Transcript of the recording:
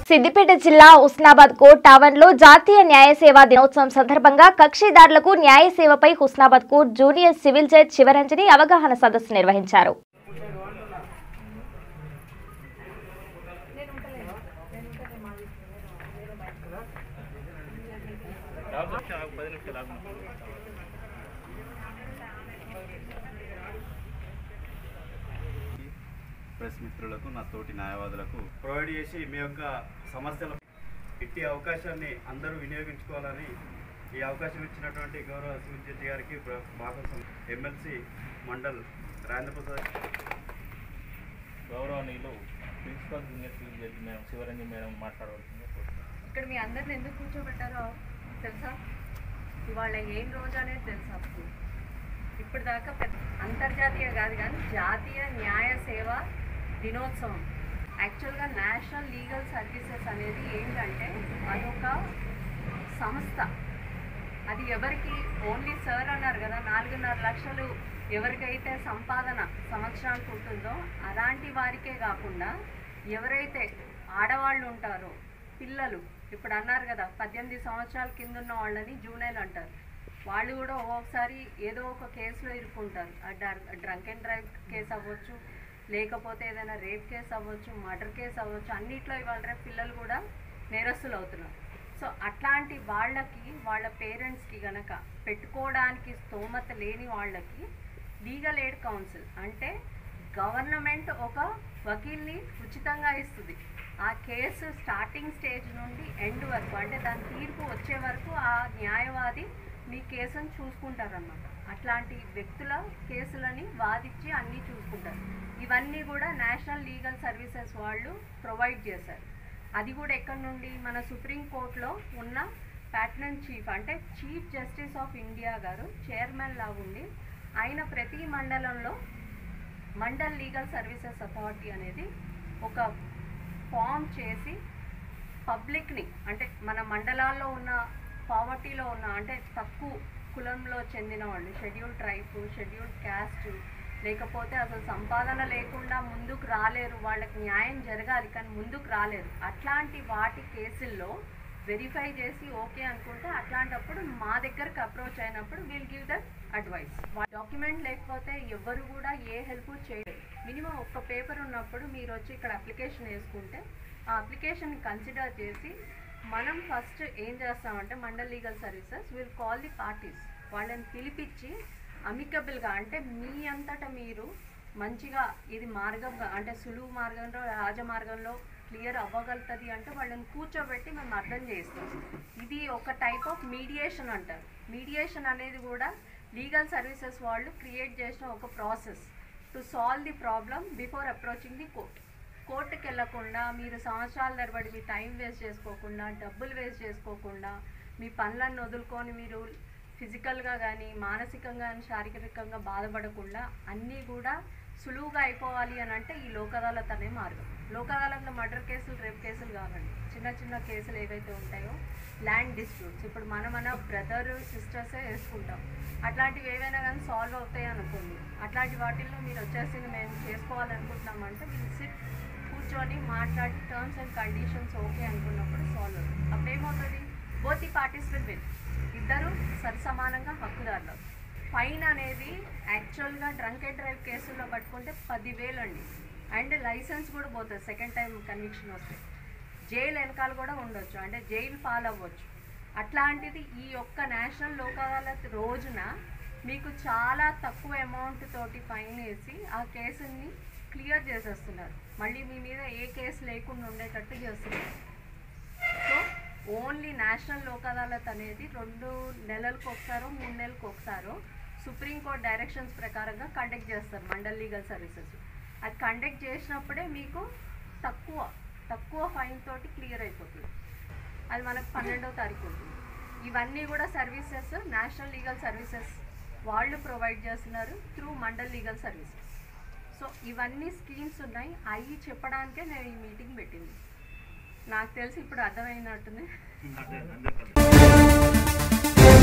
సిద్దిపేట జిల్లా Husnabad court tower లో జాతీయ న్యాయ సేవా దినోత్సవం సందర్భంగా కక్షిదారులకు న్యాయ సేవపై Husnabad court junior civil judge Sivaranjani అవగాహన సదస్సు నిర్వహించారు ప్రెస్ మిత్రులకు నా తోటి న్యాయవాదులకు ప్రొవైడ్ చేసి మీ యొక్క సమస్యల ఇట్టి అవకాశాన్ని అందరూ వినియోగించుకోవాలని ఈ అవకాశం ఇచ్చినటువంటి గౌరవ సివిల్ జడ్జి గారికి ప్ర- మా కోసం ఎమ్మెల్సీ మండల్ రాజేంద్ర ప్రసాద్ గౌరవనీయులు principal junior civil judge madam Sivaranjan madam మాట్లాడవలసింది ఇక్కడ మీ అందరిని ఎందుకు కూర్చోబెట్టారో తెలుసా ఇవాళ ఏం రోజు అనేది తెలుసా ఇప్పటిదాకా పెద్ద అంతర్జాతీయ కాదు కానీ జాతీయ న్యాయ సేవ దినోత్సవం యాక్చువల్గా నేషనల్ లీగల్ సర్వీసెస్ అనేది ఏంటంటే అదొక సంస్థ అది ఎవరికి ఓన్లీ సార్ అన్నారు కదా నాలుగున్నర లక్షలు ఎవరికైతే సంపాదన సంవత్సరానికి ఉంటుందో అలాంటి వారికే కాకుండా ఎవరైతే ఆడవాళ్ళు ఉంటారో పిల్లలు ఇప్పుడు అన్నారు కదా పద్దెనిమిది సంవత్సరాల కింద ఉన్న వాళ్ళని జూనైల్ అంటారు వాళ్ళు కూడా ఒక్కొక్కసారి ఏదో ఒక కేసులో ఇరుక్కుంటారు డ్రంక్ అండ్ డ్రైవ్ కేసు అవ్వచ్చు లేకపోతే ఏదైనా రేప్ కేసు అవ్వచ్చు మర్డర్ కేసు అవ్వచ్చు అన్నిట్లో ఇవాళ రేపు పిల్లలు కూడా నేరస్తులు అవుతున్నారు సో అట్లాంటి వాళ్ళకి వాళ్ళ పేరెంట్స్కి గనక పెట్టుకోవడానికి స్తోమత లేని వాళ్ళకి లీగల్ ఎయిడ్ కౌన్సిల్ అంటే గవర్నమెంట్ ఒక వకీల్ని ఉచితంగా ఇస్తుంది ఆ కేసు స్టార్టింగ్ స్టేజ్ నుండి ఎండ్ వరకు అంటే దాని తీర్పు వచ్చే వరకు ఆ న్యాయవాది మీ కేసును చూసుకుంటారన్నమాట అట్లాంటి వ్యక్తుల కేసులని వాదించి అన్నీ చూసుకుంటారు ఇవన్నీ కూడా నేషనల్ లీగల్ సర్వీసెస్ వాళ్ళు ప్రొవైడ్ చేశారు అది కూడా ఎక్కడి నుండి మన సుప్రీం కోర్టులో ఉన్న ప్యాటర్న్ చీఫ్ అంటే చీఫ్ జస్టిస్ ఆఫ్ ఇండియా గారు చైర్మన్ లాగా ఉండి ఆయన ప్రతి మండలంలో మండల్ లీగల్ సర్వీసెస్ అథారిటీ అనేది ఒక ఫామ్ చేసి పబ్లిక్ని అంటే మన మండలాల్లో ఉన్న పావర్టీలో ఉన్న అంటే తక్కువ కులంలో చెందిన వాళ్ళు షెడ్యూల్ ట్రైబ్ షెడ్యూల్ క్యాస్ట్ లేకపోతే అసలు సంపాదన లేకుండా ముందుకు రాలేరు వాళ్ళకి న్యాయం జరగాలి కానీ ముందుకు రాలేరు అట్లాంటి వాటి కేసుల్లో వెరిఫై చేసి ఓకే అనుకుంటే అట్లాంటప్పుడు మా దగ్గరకు అప్రోచ్ అయినప్పుడు will give the advice document లేకపోతే ఎవరు కూడా ఏ హెల్ప్ చేయరు మినిమం ఒక్క పేపర్ ఉన్నప్పుడు మీరు వచ్చి ఇక్కడ అప్లికేషన్ వేసుకుంటే ఆ అప్లికేషన్ కన్సిడర్ చేసి మనం ఫస్ట్ ఏం చేస్తామంటే mandal legal services will call the parties వాళ్ళని పిలిపించి అమికబుల్గా అంటే మీ అంతటా మీరు మంచిగా ఇది మార్గంగా అంటే సులువు మార్గంలో రాజమార్గంలో క్లియర్ అవ్వగలుగుతుంది అంటే వాళ్ళని కూర్చోబెట్టి మేము అర్థం చేస్తాం ఇది ఒక టైప్ ఆఫ్ మీడియేషన్ అంటారు మీడియేషన్ అనేది కూడా లీగల్ సర్వీసెస్ వాళ్ళు క్రియేట్ చేసిన ఒక process to solve the problem before approaching the court కోర్టుకి వెళ్ళకుండా మీరు సంవత్సరాల తరబడి మీ టైం వేస్ట్ చేసుకోకుండా డబ్బులు వేస్ట్ చేసుకోకుండా మీ పనులను వదులుకొని మీరు ఫిజికల్గా కానీ మానసికంగా కానీ శారీరకంగా బాధపడకుండా అన్నీ కూడా సులువుగా అయిపోవాలి అని అంటే ఈ లోక్ అదాలత్ అనే మార్గం లోక్ అదాలత్లో మర్డర్ కేసులు రేప్ కేసులు కావండి చిన్న చిన్న కేసులు ఏవైతే ఉంటాయో ల్యాండ్ డిస్ప్యూట్స్ ఇప్పుడు మన మన బ్రదర్ సిస్టర్సే వేసుకుంటాం అట్లాంటివి ఏవైనా కానీ సాల్వ్ అవుతాయి అనుకోండి అట్లాంటి వాటిల్లో మీరు వచ్చేసి మేము చేసుకోవాలనుకుంటున్నామంటే మీరు సిట్ కూర్చొని మాట్లాడి టర్మ్స్ అండ్ కండిషన్స్ ఓకే అనుకున్నప్పుడు సాల్వ్ అవుతుంది అప్పుడు ఏమవుతుంది both the parties will win ఇద్దరు సరిసమానంగా హక్కుదారులు ఫైన్ అనేది యాక్చువల్గా డ్రంక్ అండ్ డ్రైవ్ కేసుల్లో పట్టుకుంటే పదివేలు అండి అండ్ లైసెన్స్ కూడా పోతుంది సెకండ్ టైం కన్విక్షన్ వస్తే జైలు వెనకాల కూడా ఉండొచ్చు అంటే జైలు ఫాలో అవ్వచ్చు అట్లాంటిది ఈ ఒక్క నేషనల్ లోక్ అదాలత్ రోజున మీకు చాలా తక్కువ అమౌంట్ తోటి ఫైన్ వేసి ఆ కేసుని క్లియర్ చేసేస్తున్నారు మళ్ళీ మీ మీద ఏ కేసు లేకుండా ఉండేటట్టు చేస్తున్నారు so only national Lok Adalat అనేది రెండు నెలలకు ఒకసారో మూడు నెలలకు ఒకసారో సుప్రీంకోర్టు డైరెక్షన్స్ ప్రకారంగా కండక్ట్ చేస్తారు మండల్ లీగల్ సర్వీసెస్ అది కండక్ట్ చేసినప్పుడే మీకు తక్కువ తక్కువ ఫైన్ తోటి క్లియర్ అయిపోతుంది అది మనకు పన్నెండవ తారీఖు ఉంటుంది ఇవన్నీ కూడా సర్వీసెస్ నేషనల్ లీగల్ సర్వీసెస్ వాళ్ళు ప్రొవైడ్ చేస్తున్నారు through mandal legal services so ఇవన్నీ స్కీమ్స్ ఉన్నాయి అవి చెప్పడానికే నేను ఈ మీటింగ్ పెట్టింది నాకు తెలిసి ఇప్పుడు అర్థమైనట్టుంది